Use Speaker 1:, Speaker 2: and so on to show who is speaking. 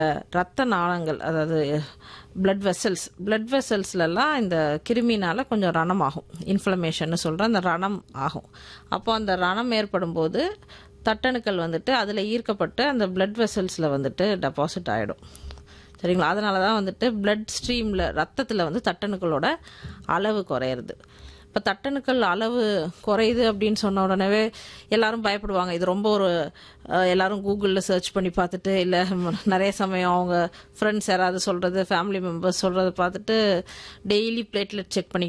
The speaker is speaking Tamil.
Speaker 1: ரத்த நாளங்கள் அதாவது பிளட் வெசல்ஸ் பிளட் வெசல்ஸ்லலாம் இந்த கிருமினால கொஞ்சம் ரணம் ஆகும் இன்ஃப்ளமேஷன் சொல்கிற அந்த ரணம் ஆகும் அப்போ அந்த ரணம் ஏற்படும் போது தட்டணுக்கள் வந்துட்டு அதில் ஈர்க்கப்பட்டு அந்த பிளட் வெசல்ஸில் வந்துட்டு டெபாசிட் ஆகிடும் சரிங்களா அதனால தான் வந்துட்டு பிளட் ஸ்ட்ரீமில் ரத்தத்தில் வந்து தட்டணுக்களோட அளவு குறையிறது இப்போ தட்டணுக்கள் அளவு குறையுது அப்படின்னு சொன்ன உடனே எல்லாரும் பயப்படுவாங்க இது ரொம்ப ஒரு அஹ், எல்லாரும் கூகுளில் சர்ச் பண்ணி பார்த்துட்டு இல்லை நிறைய சமயம் அவங்க ஃப்ரெண்ட்ஸ் யாராவது சொல்கிறது ஃபேமிலி மெம்பர்ஸ் சொல்கிறத பார்த்துட்டு டெய்லி பிளேட்லெட் செக் பண்ணி